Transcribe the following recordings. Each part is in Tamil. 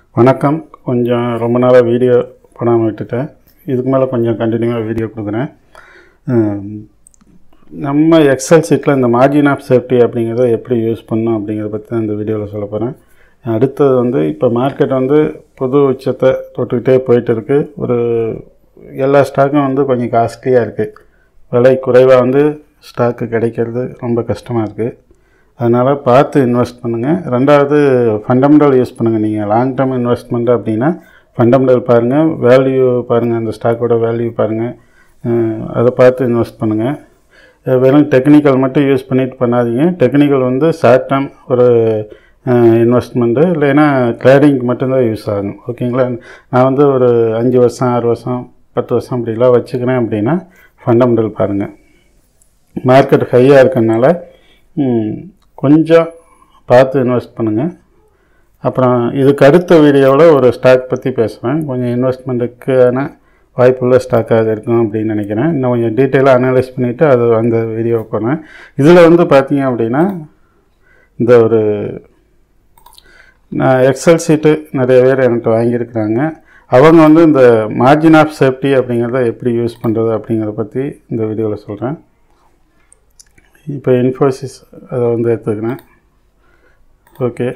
வணக்கம் கொஞ்சம் ரொம்ப நாளாக வீடியோ போடாமல் விட்டுட்டேன் இதுக்கு மேலே கொஞ்சம் கண்டினியூவாக வீடியோ கொடுக்குறேன் ஹம், நம்ம எக்ஸல் சீட்டில் இந்த மார்ஜின் ஆஃப் சேஃப்டி அப்படிங்கிறத எப்படி யூஸ் பண்ணணும் அப்படிங்கிறத பற்றி தான் இந்த வீடியோவில் சொல்ல போகிறேன் அடுத்தது வந்து இப்போ மார்க்கெட் வந்து புது உச்சத்தை தொட்டுக்கிட்டே போயிட்டு இருக்கு ஒரு எல்லா ஸ்டாக்கும் வந்து கொஞ்சம் காஸ்ட்லியாக இருக்குது விலை குறைவாக வந்து ஸ்டாக்கு கிடைக்கிறது ரொம்ப கஷ்டமாக இருக்குது அதனால் பார்த்து இன்வெஸ்ட் பண்ணுங்கள் ரெண்டாவது ஃபண்டமெண்டல் யூஸ் பண்ணுங்கள் நீங்கள் லாங் டேர்ம் இன்வெஸ்ட்மெண்ட் அப்படின்னா ஃபண்டமெண்டல் பாருங்கள் வேல்யூ பாருங்கள் அந்த ஸ்டாக்கோட வேல்யூ பாருங்கள் அஹ் அதை பார்த்து இன்வெஸ்ட் பண்ணுங்கள் அஹ் வெறும் டெக்னிக்கல் மட்டும் யூஸ் பண்ணிட்டு பண்ணாதீங்க டெக்னிக்கல் வந்து ஷார்ட் டேர்ம் ஒரு இன்வெஸ்ட்மெண்ட்டு இல்லைன்னா ட்ரேடிங்க்கு மட்டும்தான் யூஸ் ஆகும் ஓகேங்களா நான் வந்து ஒரு அஞ்சு வருஷம் ஆறு வருஷம் பத்து வருஷம் அப்படிலாம் வச்சுக்கிறேன் அப்படின்னா ஃபண்டமெண்டல் பாருங்கள் மார்க்கெட் ஹையாக இருக்கறனால ம், கொஞ்சம் பார்த்து இன்வெஸ்ட் பண்ணுங்கள் அப்புறம் இதுக்கு அடுத்த வீடியோவில் ஒரு ஸ்டாக் பற்றி பேசுவேன் கொஞ்சம் இன்வெஸ்ட்மெண்ட்டுக்கான வாய்ப்புள்ள ஸ்டாக்காக இருக்கும் அப்படின்னு நினைக்கிறேன் இன்னும் கொஞ்சம் டீட்டெயிலாக அனலைஸ் பண்ணிவிட்டு அது அந்த வீடியோ போனேன் இதில் வந்து பார்த்தீங்க அப்படின்னா இந்த ஒரு நான் எக்ஸல் சீட்டு நிறைய பேர் என்கிட்ட வாங்கியிருக்கிறாங்க அவங்க வந்து இந்த மார்ஜின் ஆஃப் சேஃப்டி அப்படிங்கிறத எப்படி யூஸ் பண்ணுறது அப்படிங்கிறத பற்றி இந்த வீடியோவில் சொல்கிறேன் இப்போ இன்ஃபோசிஸ் அதை வந்து எடுத்துக்கிறேன் ஓகே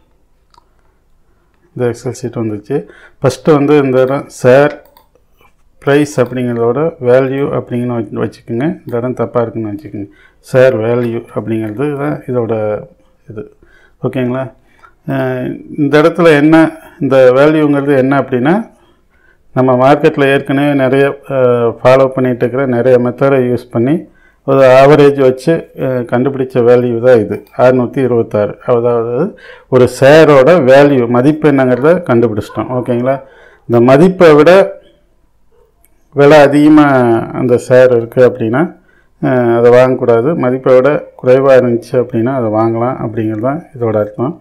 இந்த எக்ஸல் சீட் வந்துச்சு ஃபஸ்ட்டு வந்து இந்த இடம் ஷேர் ப்ரைஸ் அப்படிங்கிறதோட வேல்யூ அப்படிங்கன்னு வச்சு வச்சுக்கோங்க இந்த இடம் தப்பாக இருக்குன்னு வச்சுக்கோங்க ஷேர் வேல்யூ அப்படிங்கிறது தான் இதோட இது ஓகேங்களா அஹ் இந்த இடத்துல என்ன இந்த வேல்யூங்கிறது என்ன அப்படின்னா நம்ம மார்க்கெட்டில் ஏற்கனவே நிறைய ஃபாலோ பண்ணிகிட்டு இருக்கிற நிறைய மெத்தடை யூஸ் பண்ணி ஒரு ஆவரேஜ் வச்சு அஹ், கண்டுபிடிச்ச வேல்யூ தான் இது அறுநூற்றி இருபத்தாறு அதாவது ஒரு ஷேரோட வேல்யூ மதிப்பு என்னங்கிறத கண்டுபிடிச்சிட்டோம் ஓகேங்களா இந்த மதிப்பை விட விலை அதிகமாக அந்த ஷேர் இருக்குது அப்படின்னா அஹ், அதை வாங்கக்கூடாது மதிப்பை விட குறைவாக இருந்துச்சு அப்படின்னா அதை வாங்கலாம் அப்படிங்கிறது தான் இதோட அர்த்தம்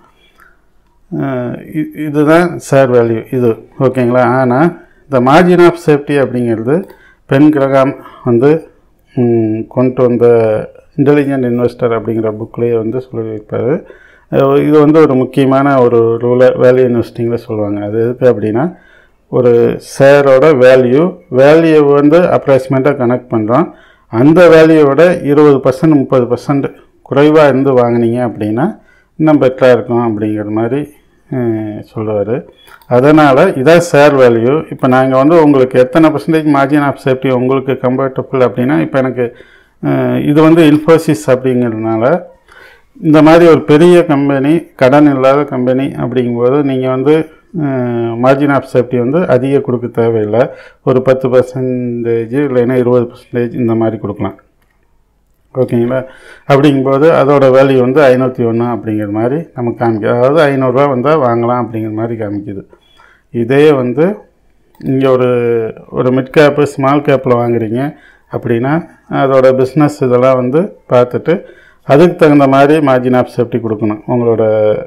அஹ் இ- இதுதான் ஷேர் வேல்யூ இது ஓகேங்களா ஆனால் இந்த மார்ஜின் ஆஃப் சேஃப்டி அப்படிங்கிறது பென் கிரகாம் வந்து ம், கொண்டு வந்த இன்டெலிஜென்ட் இன்வெஸ்டர் அப்படிங்கிற புக்லேயே வந்து சொல்லியிருப்பார் அஹ் இது வந்து ஒரு முக்கியமான ஒரு ரூலை வேல்யூ இன்வெஸ்டிங்கில் சொல்லுவாங்க அது எதுக்கு அப்படின்னா ஒரு ஷேரோட வேல்யூ வேல்யூ வந்து அப்ராக்சிமேட்டாக கனெக்ட் பண்ணுறோம் அந்த வேல்யூவோட இருபது பர்சன்ட் முப்பது பர்சன்ட் குறைவாக இருந்து வாங்குனீங்க அப்படின்னா இன்னும் பெட்டராக இருக்கும் அப்படிங்கிற மாதிரி சொல்லுவார் அதனால் இதான் ஷேர் வேல்யூ இப்போ நாங்கள் வந்து உங்களுக்கு எத்தனை பர்சன்டேஜ் மார்ஜின் ஆஃப் சேஃப்டி உங்களுக்கு கம்ஃபர்டபுள் அப்படின்னா இப்போ எனக்கு அஹ், இது வந்து இன்ஃபோசிஸ் அப்படிங்கிறதுனால இந்த மாதிரி ஒரு பெரிய கம்பெனி கடன் இல்லாத கம்பெனி அப்படிங்கும்போது நீங்கள் வந்து மார்ஜின் ஆஃப் சேஃப்டி வந்து அதிக கொடுக்க தேவையில்லை ஒரு பத்து பர்சன்டேஜ் இல்லைன்னா இருபது பர்சன்டேஜ் இந்த மாதிரி கொடுக்கலாம் ஓகேங்களா அப்படிங்கும்போது அதோட வேல்யூ வந்து ஐநூற்றி ஒன்று அப்படிங்கிற மாதிரி நமக்கு காமிக்குது அதாவது ஐநூறுரூவா வந்தால் வாங்கலாம் அப்படிங்கிற மாதிரி காமிக்குது இதே வந்து இங்கே ஒரு ஒரு மிட் கேப்பு ஸ்மால் கேப்பில் வாங்குறீங்க அப்படின்னா அதோட பிஸ்னஸ் இதெல்லாம் வந்து பார்த்துட்டு அதுக்கு தகுந்த மாதிரி மார்ஜின் ஆஃப் சேஃப்டி கொடுக்கணும் உங்களோட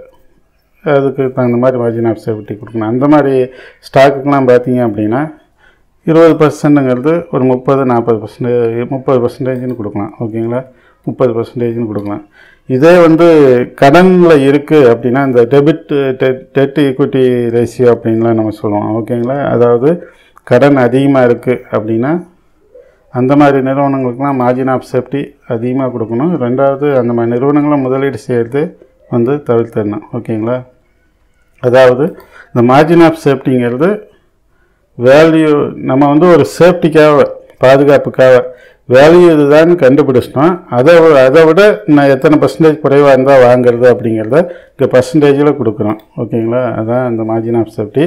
அதுக்கு தகுந்த மாதிரி மார்ஜின் ஆஃப் சேஃப்டி கொடுக்கணும் அந்த மாதிரி ஸ்டாக்குக்கெலாம் பார்த்தீங்க அப்படின்னா இருபது பர்சன்ட்டுங்கிறது ஒரு முப்பது நாற்பது பர்சன்டேஜ் முப்பது பர்சன்டேஜ்னு கொடுக்கலாம் ஓகேங்களா முப்பது பர்சன்டேஜ்னு கொடுக்கலாம் இதே வந்து கடனில் இருக்குது அப்படின்னா இந்த டெபிட் டெட் ஈக்விட்டி ரேஷியோ அப்படின்லாம் நம்ம சொல்லுவோம் ஓகேங்களா அதாவது கடன் அதிகமாக இருக்குது அப்படின்னா அந்த மாதிரி நிறுவனங்களுக்குலாம் மார்ஜின் ஆஃப் சேஃப்டி அதிகமாக கொடுக்கணும் ரெண்டாவது அந்த மாதிரி நிறுவனங்களை முதலீடு செய்கிறது வந்து தவிர்த்திடணும் ஓகேங்களா அதாவது இந்த மார்ஜின் ஆஃப் சேஃப்டிங்கிறது வேல்யூ நம்ம வந்து ஒரு சேஃப்டிக்காக பாதுகாப்புக்காக வேல்யூ இதுதான் கண்டுபிடிச்சிட்டோம் அதை விட- அதை விட நான் எத்தனை பர்சன்டேஜ் குறைவாக இருந்தால் வாங்குறது அப்படிங்கிறத இங்கே பர்சன்டேஜில் கொடுக்குறோம் ஓகேங்களா அதான் இந்த மார்ஜின் ஆஃப் சேஃப்டி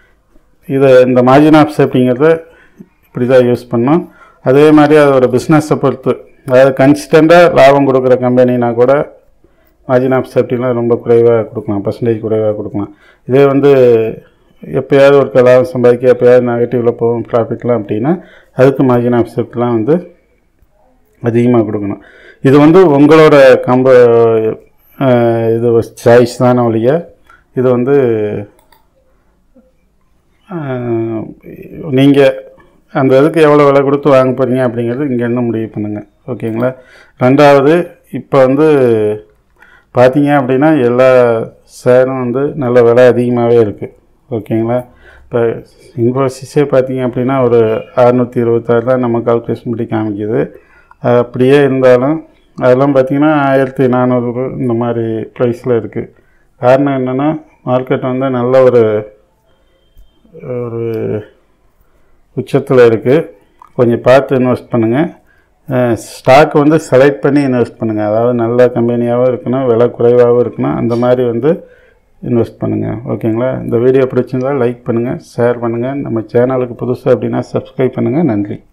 இதை இந்த மார்ஜின் ஆஃப் சேஃப்டிங்கிறத இப்படி தான் யூஸ் பண்ணோம் அதே மாதிரி அதோட பிஸ்னஸை பொறுத்து அதாவது கன்சிஸ்டண்ட்டாக லாபம் கொடுக்குற கம்பெனினா கூட மார்ஜின் ஆஃப் சேஃப்டிலாம் ரொம்ப குறைவாக கொடுக்கலாம் பர்சன்டேஜ் குறைவாக கொடுக்கலாம் இதே வந்து எப்போயாவது ஒரு லாபம் சம்பாதிக்க எப்போயாவது நெகட்டிவில் போகும் ப்ராஃபிட்லாம் அப்படின்னா அதுக்கு மார்ஜின் ஆஃப் சேஃப்டிலாம் வந்து அதிகமாக கொடுக்கணும் இது வந்து உங்களோட கம்ப அஹ், இது சாய்ஸ் தானே ஒழிய இது வந்து நீங்கள் அந்த இதுக்கு எவ்வளோ விலை கொடுத்து வாங்க போகிறீங்க அப்படிங்கிறது இங்கேருந்து முடிவு பண்ணுங்கள் ஓகேங்களா ரெண்டாவது இப்போ வந்து பார்த்தீங்க அப்படின்னா எல்லா ஷேரும் வந்து நல்ல விலை அதிகமாகவே இருக்குது ஓகேங்களா இப்போ இன்ஃபோசிஸே பார்த்தீங்க அப்படின்னா ஒரு அறநூற்றி இருபத்தாறு தான் நம்ம கால்குலேஷன் படி காமிக்குது அது அப்படியே இருந்தாலும் அதெல்லாம் பார்த்தீங்கன்னா ஆயிரத்தி நானூறு இந்த மாதிரி ப்ரைஸில் இருக்குது காரணம் என்னென்னா மார்க்கெட் வந்து நல்ல ஒரு ஒரு உச்சத்தில் இருக்குது கொஞ்சம் பார்த்து இன்வெஸ்ட் பண்ணுங்கள் ஸ்டாக் வந்து செலக்ட் பண்ணி இன்வெஸ்ட் பண்ணுங்கள் அதாவது நல்ல கம்பெனியாகவும் இருக்கணும் விலை குறைவாகவும் இருக்கணும் அந்த மாதிரி வந்து இன்வெஸ்ட் பண்ணுங்கள் ஓகேங்களா இந்த வீடியோ பிடிச்சிருந்தால் லைக் பண்ணுங்கள் ஷேர் பண்ணுங்கள் நம்ம சேனலுக்கு புதுசு அப்படின்னா சப்ஸ்கிரைப் பண்ணுங்கள் நன்றி